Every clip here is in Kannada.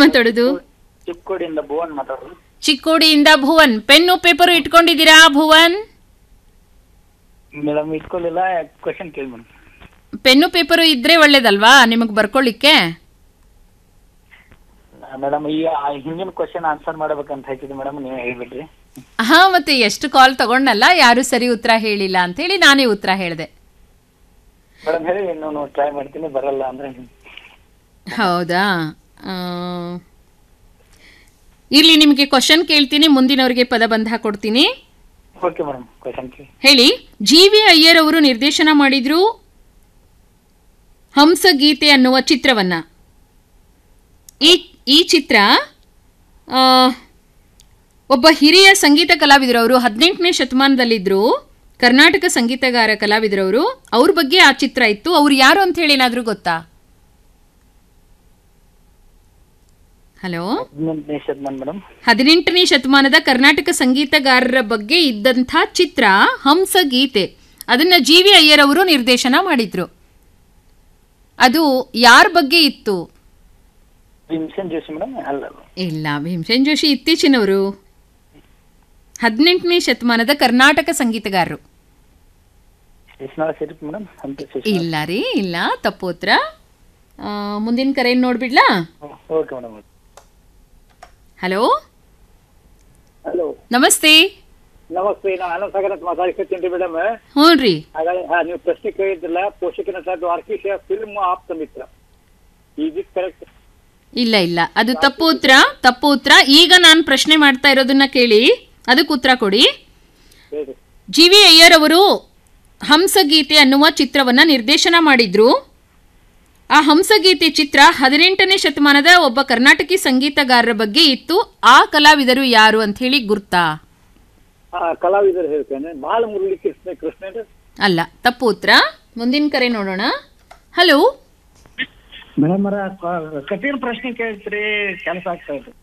ಮಾತಾಡೋದು ಚಿಕ್ಕೋಡಿಯಿಂದ ಭುವನ್ ಮಾತಾಡೋದು ಚಿಕ್ಕೋಡಿಯಿಂದ ಭುವನ್ ಪೆನ್ನು ಪೇಪರು ಇಟ್ಕೊಂಡಿದ್ದೀರಾ ಭುವನ್ ಮೇಡಮ್ ಇಟ್ಕೊಳ್ಳಿಲ್ಲ ಕ್ವಶನ್ ಕೇಳಿ ಮೇಡಮ್ ಪೆನ್ನು ಪೇಪರು ಇದ್ರೆ ಒಳ್ಳೇದಲ್ವಾ ನಿಮಗೆ ಬರ್ಕೊಳ್ಳಿಕ್ಕೆ ಮೇಡಮ್ ಈಗ ಆ ಹಿಂದಿನ ಕ್ವಶನ್ ಆನ್ಸರ್ ಮಾಡ್ಬೇಕಂತ ಹಾಕಿದ್ದೆ ಮೇಡಮ್ ನೀವೇ ಹೇಳ್ಬಿಡ್ರಿ ಹಾ ಮತ್ತೆ ಎಷ್ಟು ಕಾಲ್ ತಗೊಂಡಲ್ಲ ಯಾರು ಸರಿ ಉತ್ತರ ಹೇಳಿಲ್ಲ ಅಂತ ಹೇಳಿ ನಾನೇ ಉತ್ತರ ಹೇಳಿದೆ ಮೇಡಮ್ ಹೇಳಿ ಇನ್ನೂ ಟ್ರೈ ಮಾಡ್ತೀನಿ ಬರಲ್ಲ ಅಂದ್ರೆ ಹೌದಾ ಆ, ಇಲ್ಲಿ ನಿಮಗೆ ಕ್ವಶನ್ ಕೇಳ್ತೀನಿ ಮುಂದಿನವರಿಗೆ ಪದಬಂಧ ಕೊಡ್ತೀನಿ ಓಕೆ ಮೇಡಮ್ ಕ್ವಶನ್ ಕೇಳಿ ಹೇಳಿ ಜಿ ವಿ ಅಯ್ಯರ್ ಅವರು ನಿರ್ದೇಶನ ಮಾಡಿದ್ರು ಹಂಸಗೀತೆ ಅನ್ನುವ ಚಿತ್ರವನ್ನ ಈ ಈ ಚಿತ್ರ ಆ, ಒಬ್ಬ ಹಿರಿಯ ಸಂಗೀತ ಕಲಾವಿದರು ಅವರು ಹದಿನೆಂಟನೇ ಶತಮಾನದಲ್ಲಿದ್ದರು ಕರ್ನಾಟಕ ಸಂಗೀತಗಾರ ಕಲಾವಿದರವರು ಅವ್ರ ಬಗ್ಗೆ ಆ ಚಿತ್ರ ಇತ್ತು ಅವ್ರು ಯಾರು ಅಂತ ಹೇಳಿ ಏನಾದರೂ ಗೊತ್ತಾ ಹಲೋ ಹದಿನೆಂಟನೇ ಶತಮಾನ ಮೇಡಮ್ ಹದಿನೆಂಟನೇ ಶತಮಾನದ ಕರ್ನಾಟಕ ಸಂಗೀತಗಾರರ ಬಗ್ಗೆ ಇದ್ದಂಥ ಚಿತ್ರ ಹಂಸಗೀತೆ ಅದನ್ನ ಜಿ ವಿ ಅಯ್ಯರ್ ಅವರು ನಿರ್ದೇಶನ ಮಾಡಿದ್ರು ಅದು ಯಾರ ಬಗ್ಗೆ ಇತ್ತು ಭೀಮಸೇನ್ ಜೋಶಿ ಮೇಡಮ್ ಅಲ್ಲ ಇಲ್ಲ ಭೀಮಸೇನ್ ಜೋಶಿ ಇತ್ತೀಚಿನವರು ಹದಿನೆಂಟನೇ ಶತಮಾನದ ಕರ್ನಾಟಕ ಸಂಗೀತಗಾರರು ಶಿಶ್ನಾಳ ಸಿರಿಪ್ ಮೇಡಮ್ ಅಂತ ಇಲ್ಲ ರೀ ಇಲ್ಲ ತಪ್ಪು ಉತ್ತರ ಆ, ಮುಂದಿನ ಕರೆ ನೋಡ್ಬಿಡ್ಲಾ okay madam hello hello namaste namaste ನಾನು ಆನಂದ್ ಸಾಗರ್ ಅಂತ ಮಾತಾಡ್ಕೊತೀನಿ ಮೇಡಮ್ ಹ್ಞೂ ರೀ ಹಾಗಾದ್ರೆ ಹಾ, ನೀವು ಪ್ರಶ್ನೆ ಕೇಳಿದ್ರಲ್ಲ ಪೋಷಕ ನಟ ದ್ವಾರಕೀಶ ಫಿಲ್ಮ್ ಆಪ್ತ ಮಿತ್ರ ಇದು ಕರೆಕ್ಟ್ ಇಲ್ಲ ಇಲ್ಲ ಅದು ತಪ್ಪು ಉತ್ತರ ತಪ್ಪು ಉತ್ತರ ಈಗ ನಾನು ಪ್ರಶ್ನೆ ಮಾಡ್ತಾ ಇರೋದನ್ನ ಕೇಳಿ ಅದಕ್ಕೆ ಉತ್ತರ ಕೊಡಿ ಹೇಳಿ ಜಿ ವಿ ಅಯ್ಯರ್ ಅವರು ಹಂಸಗೀತೆ ಅನ್ನುವ ಚಿತ್ರವನ್ನ ನಿರ್ದೇಶನ ಮಾಡಿದ್ರು ಆ ಹಂಸಗೀತೆ ಚಿತ್ರ ಹದಿನೆಂಟನೇ ಶತಮಾನದ ಒಬ್ಬ ಕರ್ನಾಟಕಿ ಸಂಗೀತಗಾರರ ಬಗ್ಗೆ ಇತ್ತು ಆ ಕಲಾವಿದರು ಯಾರು ಅಂತ ಹೇಳಿ ಗುರ್ತಾ ಆ ಕಲಾವಿದರು ಹೇಳ್ತೇನೆ ಬಾಲಮುರಳಿ ಕೃಷ್ಣ ಕೃಷ್ಣ ಅಲ್ಲ ತಪ್ಪು ಉತ್ತರ ಮುಂದಿನ ಕರೆ ನೋಡೋಣ ಹಲೋ ಮೇಡಮ್ ಕಠಿಣ ಪ್ರಶ್ನೆ ಕೇಳ್ತೀರಿ ಕೆಲಸ ಆಗ್ತಾ ಇದೆ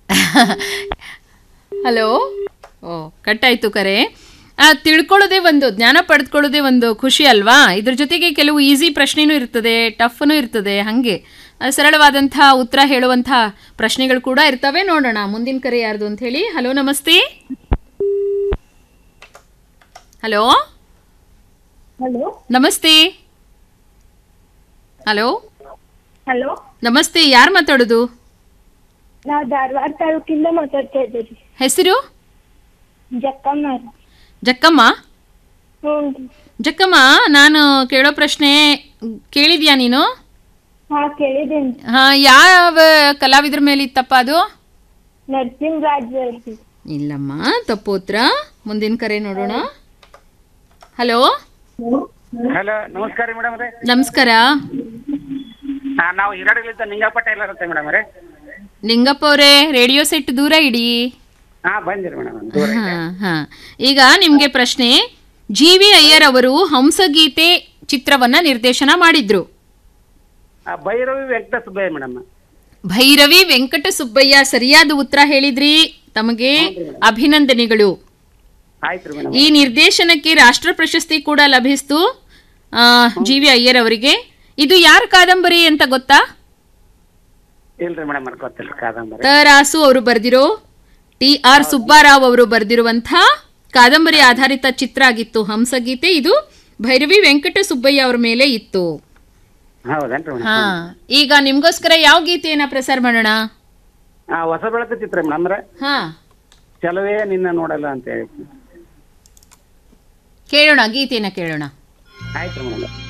ಹಲೋ ಓ ಕಟ್ಟಾಯ್ತು ಕರೆ ಆ, ತಿಳ್ಕೊಳ್ಳೋದೇ ಒಂದು ಜ್ಞಾನ ಪಡೆದುಕೊಳ್ಳೋದೇ ಒಂದು ಖುಷಿ ಅಲ್ವಾ ಇದ್ರ ಜೊತೆಗೆ ಕೆಲವು ಈಸಿ ಪ್ರಶ್ನೆನೂ ಇರ್ತದೆ ಟಫ್ನೂ ಇರ್ತದೆ ಹಾಗೆ ಆ, ಸರಳವಾದಂಥ ಉತ್ತರ ಹೇಳುವಂಥ ಪ್ರಶ್ನೆಗಳು ಕೂಡ ಇರ್ತವೆ ನೋಡೋಣ ಮುಂದಿನ ಕರೆ ಯಾರ್ದು ಅಂತ ಹೇಳಿ hello namaste hello hello namaste hello hello namaste ಯಾರು ಮಾತಾಡೋದು ನಾವು ಧಾರವಾಡ ತಾಲೂಕಿಂದ ಮಾತಾಡ್ತಾ ಇದ್ದೀವಿ ಹೆಸರು ಜಕ್ಕಮ್ಮ ಜಕ್ಕಮ್ಮ ಹ್ಞೂ ಜಕ್ಕಮ್ಮ ನಾನು ಕೇಳೋ ಪ್ರಶ್ನೆ ಕೇಳಿದ್ಯಾ ನೀನು ಹಾ ಕೇಳಿದ್ದೀನಿ ಹಾ ಯಾವ ಕಲಾವಿದ್ರ ಮೇಲೆ ಇತ್ತಪ್ಪ ಅದು ನರಸಿಂಹರಾಜ್ ಅವ್ರದ್ದು ಇಲ್ಲಮ್ಮ ತಪ್ಪು ಉತ್ತರ ಮುಂದಿನ ಕರೆ ನೋಡೋಣ ಹಲೋ ಹಲೋ ನಮಸ್ಕಾರ ರೀ ಮೇಡಮ್ ರೀ ನಮಸ್ಕಾರ ನಾವು ಹಿರಾಡಗಳಿದ್ದ ನಿಂಗಪ್ಪ ಟೈಲರ್ ಅಂತ ಮೇಡಮ್ ರೀ ನಿಂಗಪ್ಪ ಅವರೇ ರೇಡಿಯೋ ಸೆಟ್ ದೂರ ಇಡಿ ಹಾ ಬಂದಿರಿ ಮೇಡಮ್ ದೂರ ಹಾ ಹಾ ಈಗ ನಿಮ್ಗೆ ಪ್ರಶ್ನೆ ಜಿ ವಿ ಅಯ್ಯರ್ ಅವರು ಹಂಸಗೀತೆ ಚಿತ್ರವನ್ನ ನಿರ್ದೇಶನ ಮಾಡಿದ್ರು ಆ, ಭೈರವಿ ವೆಂಕಟ ಸುಬ್ಬಯ್ಯ ಮೇಡಮ್ ಭೈರವಿ ವೆಂಕಟ ಸುಬ್ಬಯ್ಯ ಸರಿಯಾದ ಉತ್ತರ ಹೇಳಿದ್ರಿ ತಮಗೆ ಅಭಿನಂದನೆಗಳು ಆಯ್ತು ರೀ ಮೇಡಮ್ ಈ ನಿರ್ದೇಶನಕ್ಕೆ ರಾಷ್ಟ್ರ ಪ್ರಶಸ್ತಿ ಕೂಡ ಲಭಿಸ್ತು ಆ, ಜಿ ವಿ ಅಯ್ಯರ್ ಅವರಿಗೆ ಇದು ಯಾರ ಕಾದಂಬರಿ ಅಂತ ಗೊತ್ತಾ ಇಲ್ರಿ ಮೇಡಮ್ ಅದು ಗೊತ್ತಿಲ್ಲ ಕಾದಂಬರಿ ತರಾಸು ಅವರು ಬರೆದಿರೋ ಟಿ ಆರ್ ಸುಬ್ಬಾರಾವ್ ಅವರು ಬರೆದಿರುವಂಥ ಕಾದಂಬರಿ ಆಧಾರಿತ ಚಿತ್ರ ಆಗಿತ್ತು ಹಂಸಗೀತೆ ಇದು ಭೈರವಿ ವೆಂಕಟ ಸುಬ್ಬಯ್ಯ ಅವ್ರ ಮೇಲೆ ಇತ್ತು ಹೌದೇನ್ರಿ ಮೇಡಮ್ ಹಾ ಈಗ ನಿಮ್ಗೋಸ್ಕರ ಯಾವ ಗೀತೆಯನ್ನ ಪ್ರಸಾರ ಮಾಡೋಣ ಆ ಹೊಸ ಬೆಳಕು ಚಿತ್ರ ಮೇಡಮ್ ಅಂದ್ರೆ ಹಾ ಚಲವೇ ನಿನ್ನ ನೋಡಲ್ಲ ಅಂತ ಹೇಳಿ ಕೇಳೋಣ ಗೀತೆಯನ್ನ ಕೇಳೋಣ ಆಯ್ತು ಮೇಡಮ್